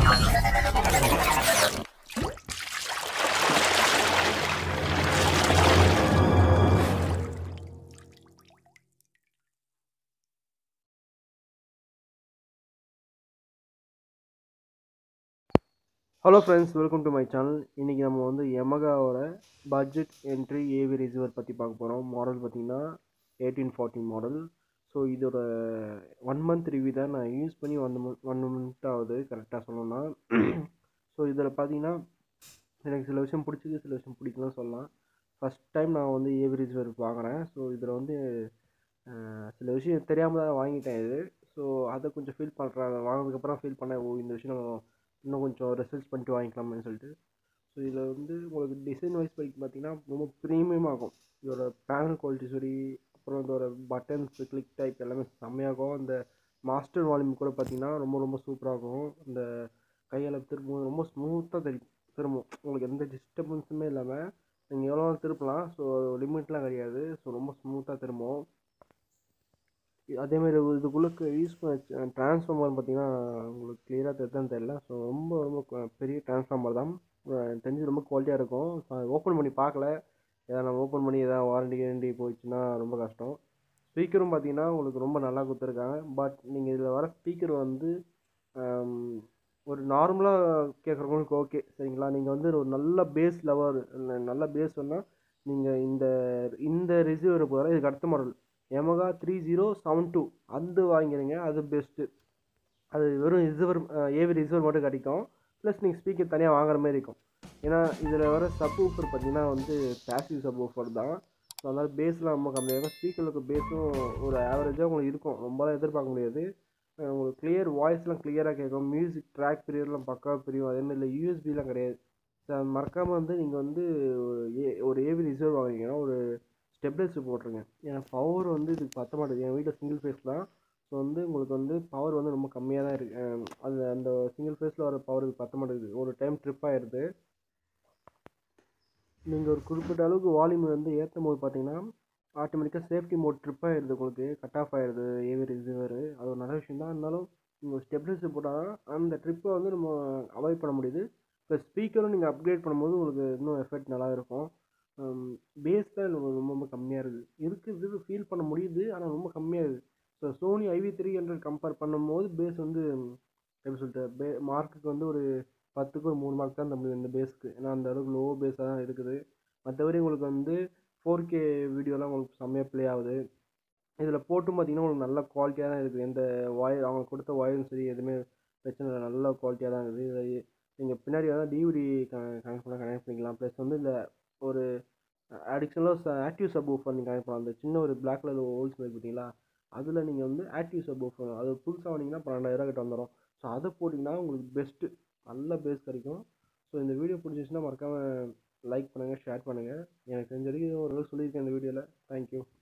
hello friends welcome to my channel இன்றைக்கி நம்ம வந்து எமகாவோட பட்ஜெட் என்ட்ரி ஏவி ரிசீவர் பற்றி பார்க்க போகிறோம் மாடல் பார்த்தீங்கன்னா எயிட்டீன் ஃபார்ட்டின் மாடல் ஸோ இதோட ஒன் மந்த் ரிவ்யூ தான் நான் யூஸ் பண்ணி ஒன் மந்த் ஒன் மந்த் ஆகுது கரெக்டாக சொல்லணும்னா ஸோ இதில் பார்த்தீங்கன்னா எனக்கு சில விஷயம் பிடிச்சிது சில விஷயம் பிடிக்கலன்னு சொல்லலாம் ஃபஸ்ட் டைம் நான் வந்து ஏவி ரிசீவர் வாங்குறேன் ஸோ இதில் வந்து அஹ், சில விஷயம் தெரியாமல் தான் வாங்கிட்டேன் இது ஸோ அதை கொஞ்சம் ஃபீல் பண்ணுறேன் அதை வாங்கினதுக்கப்புறம் ஃபீல் பண்ணேன் ஓ இந்த விஷயம் நம்ம இன்னும் கொஞ்சம் ரிசர்ச் பண்ணிட்டு வாங்கிக்கலாம்னு சொல்லிட்டு ஸோ இதில் வந்து உங்களுக்கு டிசைன் வைஸ் படிக்க பார்த்தீங்கன்னா ரொம்ப ப்ரீமியம் ஆகும் இதோட பேனல் குவாலிட்டி சரி அப்புறம் இதோட பட்டன்ஸ் கிளிக் டைப் எல்லாமே செம்மையாகும் அந்த மாஸ்டர் வால்யூம் கூட பார்த்தீங்கன்னா ரொம்ப ரொம்ப சூப்பராகும் இந்த கையால் திரும்பும் ரொம்ப ஸ்மூத்தாக தெரியும் திரும்பும் உங்களுக்கு எந்த டிஸ்டர்பன்ஸுமே இல்லாமல் நீங்கள் எவ்வளோ திருப்பலாம் ஸோ லிமிட்லாம் கிடையாது ஸோ ரொம்ப ஸ்மூத்தாக திரும்பும் அதேமாதிரி இதுக்குள்ளே யூஸ் பண்ண ட்ரான்ஸ்ஃபார்மர் பார்த்தீங்கன்னா உங்களுக்கு கிளியராக தெரியுதான்னு தெரியல ஸோ ரொம்ப ரொம்ப கு- பெரிய ட்ரான்ஸ்ஃபார்மர் தான் அஹ் எனக்கு தெரிஞ்சு ரொம்ப குவாலிட்டியாக இருக்கும் ஓப்பன் பண்ணி பார்க்கல ஏதாவது நம்ம ஓப்பன் பண்ணி எதாவது வாரண்டி கேரண்டி போயிடுச்சுன்னா ரொம்ப கஷ்டம் ஸ்பீக்கரும் பார்த்தீங்கன்னா உங்களுக்கு ரொம்ப நல்லா கொடுத்துருக்காங்க பட் நீங்கள் இதில் வர ஸ்பீக்கர் வந்து ஆம், ஒரு நார்மலாக கேட்குறவங்களுக்கு ஓகே சரிங்களா நீங்கள் வந்து ஒரு நல்ல பேஸ் லெவல் நல்ல பேஸ் சொன்னால் நீங்கள் இந்த இந்த ரிசீவரை போகிற இதுக்கு அடுத்த model Yamaha three zero seven two அது வாங்கிடுங்க அது பெஸ்ட்டு அது வெறும் ரிசர்வர் ஏவி ரிசர்வர் மட்டும் கிடைக்கும் ப்ளஸ் நீங்கள் ஸ்பீக்கர் தனியாக வாங்குற மாதிரி இருக்கும் ஏன்னா இதில் வர சப் ஊஃபர் பார்த்தீங்கன்னா வந்து பேசிவ் சப் ஊஃபர் தான் ஸோ அதனால் பேஸ்லாம் ரொம்ப கம்மியாக இருக்கும் ஸ்பீக்கருக்கு பேஸும் ஒரு ஆவரேஜாக உங்களுக்கு இருக்கும் ரொம்பலாம் எதிர்பார்க்க முடியாது அஹ் உங்களுக்கு கிளியர் வாய்ஸ்லாம் கிளியராக கேட்கும் மியூசிக் ட்ராக் பீரியட்லாம் பக்காவாக பிரியும் அதே மாதிரி இல்லை யூஎஸ்பிலாம் கிடையாது ஸோ மறக்காமல் வந்து நீங்கள் வந்து ஒரு ஏ ஒரு ஏவி ரிசர்வ் வாங்குறீங்கன்னா ஒரு ஸ்டெப்லைசர் போட்டுருங்க ஏன்னா பவர் வந்து இதுக்கு பத்த மாட்டேது என் வீட்டில் சிங்கிள் ஃபேஸ் தான் ஸோ வந்து உங்களுக்கு வந்து பவர் வந்து ரொம்ப கம்மியாக தான் இருக்குது அது அந்த சிங்கிள் ஃபேஸில் வர பவர் இதுக்கு பத்த மாட்டேங்குது ஒரு டைம் ட்ரிப் ஆயிடுது நீங்கள் ஒரு குறிப்பிட்ட அளவுக்கு வால்யூம் வந்து ஏற்றும் போது பார்த்தீங்கன்னா ஆட்டோமேட்டிக்காக சேஃப்டி மோட் ட்ரிப் ஆயிடுது உங்களுக்கு கட் ஆஃப் ஆயிடுது ஏவி ரிசீவர் அது ஒரு நல்ல விஷயம் தான் இருந்தாலும் நீங்கள் ஸ்டெப்லைசர் போட்டால் அந்த ட்ரிப்பை வந்து நம்ம அவாய்ட் பண்ண முடியுது ப்ளஸ் ஸ்பீக்கரும் நீங்கள் அப்கிரேட் பண்ணும்போது உங்களுக்கு இன்னும் எஃபெக்ட் நல்லா இருக்கும் பேஸ் தான் எனக்கு ரொம்ப ரொம்ப கம்மியாக இருக்குது இருக்குது ஃபீல் பண்ண முடியுது ஆனால் ரொம்ப கம்மியாக இருக்குது so Sony IV three hundred compare பண்ணும்போது பேஸ் வந்து எப்படி சொல்லிட்டு பே மார்க்குக்கு வந்து ஒரு பத்துக்கு ஒரு மூணு மார்க் தான் தர முடியும் இந்த பேஸ்க்கு ஏன்னா அந்த அளவுக்கு லோ பேஸாக தான் இருக்குது மற்றபடி உங்களுக்கு வந்து ஃபோர் கே வீடியோலாம் உங்களுக்கு செம்மையாக ப்ளே ஆகுது இதில் போட்டும் பார்த்தீங்கன்னா உங்களுக்கு நல்ல குவாலிட்டியாக தான் இருக்குது எந்த வாயர் அவங்க கொடுத்த வாயரும் சரி எதுவுமே பிரச்சனை இல்லை நல்ல குவாலிட்டியாக தான் இருக்குது இதை நீங்கள் பின்னாடி வந்து டிவிடி கனெக்ட் பண்ண கனெக்ட் பண்ணிக்கலாம் ப்ளஸ் வந்து இந்த ஒரு அடிஷ்னலாக ஆக்டிவ் சப் ஊஃபர் நீங்கள் கனெக்ட் பண்ணலாம் அந்த சின்ன ஒரு பிளாக் கலர் ஹோல்ஸ் மாதிரி பார்த்தீங்களா அதில் நீங்கள் வந்து ஆக்டிவ் சப் ஊஃபர் அது புதுசாக வாங்கினீங்கன்னா பன்னெண்டாயிரம் கிட்ட வந்துடும் ஸோ அதை போட்டிங்கன்னா உங்களுக்கு பெஸ்ட்டு நல்ல பேஸ் கிடைக்கும் ஸோ இந்த வீடியோ பிடிச்சிச்சுன்னா மறக்காமல் லைக் பண்ணுங்கள் ஷேர் பண்ணுங்கள் எனக்கு தெரிஞ்ச வரைக்கும் ஓரளவுக்கு சொல்லியிருக்கேன் இந்த வீடியோவில் தேங்க்யூ